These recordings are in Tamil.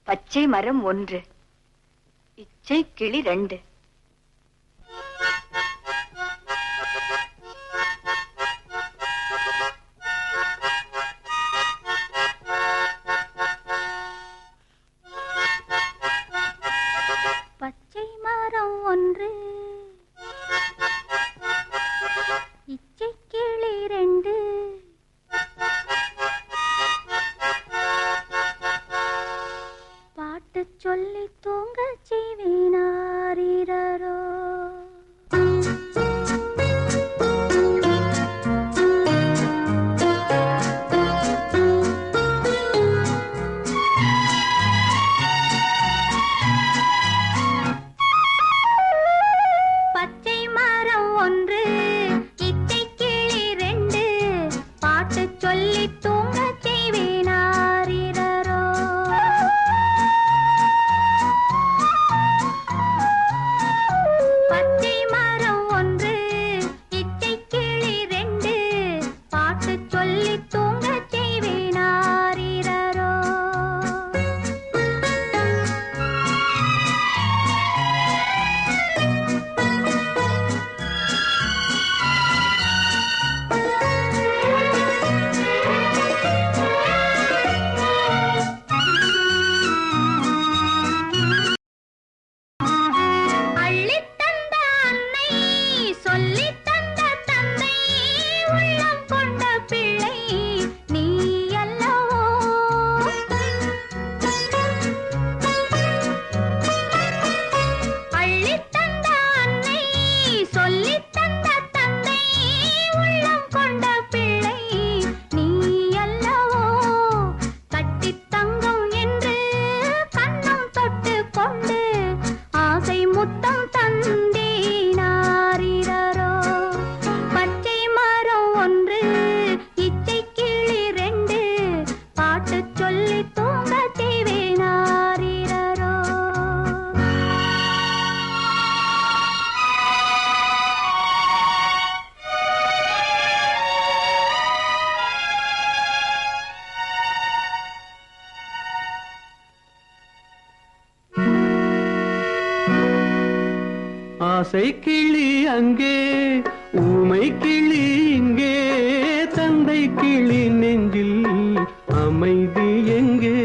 பச்சை மரம் ஒன்று இச்சை கிளி ரெண்டு பச்சை மரம் ஒன்று இச்சை கிளி ரெண்டு பாட்டு சொல்லி தூங்க செய்வினாரோ பச்சை மரம் ஒன்று இச்சை கிளி ரெண்டு பாட்டு சொல்லி தூங்க செய்வினாரோ பச்சை மரம் ஒன்று இச்சை கிளி ரெண்டு பாட்டு சொல்லி தூங்க செய்வினாரோ அள்ளித் தந்த அன்னை சொல்லித் தந்த தந்தை உள்ளம் கொண்ட பிள்ளை நீ அல்லவோ அள்ளித் தந்த அன்னை சொல்லித் தந்த தந்தை உள்ளம் கொண்ட பிள்ளை நீ அல்லவோ கட்டித் தங்கம் என்று கண்ணம் தொட்டு கொண்டு ஆசை முத்தம் தந்தேனாரிரரோ பச்சை மரம் ஒன்று இச்சை கிளி ரெண்டு பாட்டு சொல்லி தூங்க தேவேனாரிரரோ ஆசை கிளி அங்கே ஊமை கிளி இங்கே தந்தை கிளி நெஞ்சில் அமைதி எங்கே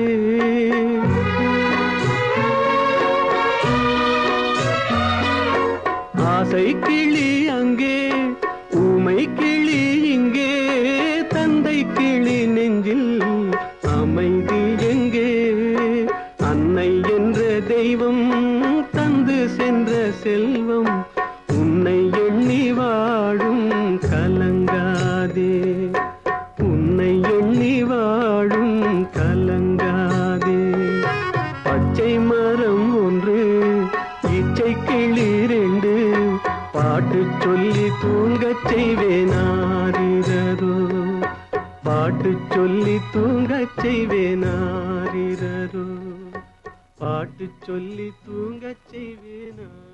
ஆசை கிளி அங்கே ஊமை கிளி இங்கே தந்தை கிளி நெஞ்சில் அமைதி எங்கே அன்னை என்ற தெய்வம் தந்து சென்ற செல்வம் உன்னை எண்ணி வாழும் கலங்காதே உன்னை எண்ணி வாழும் கலங்காதே பச்சை மரம் ஒன்று இச்சை கிளி ரெண்டு பாட்டு சொல்லி தூங்கச் செய்வேனாரிரரோ பாட்டு சொல்லி தூங்கச் செய்வேனாரிரரோ பாட்டு சொல்லி தூங்கச் செய்வேனா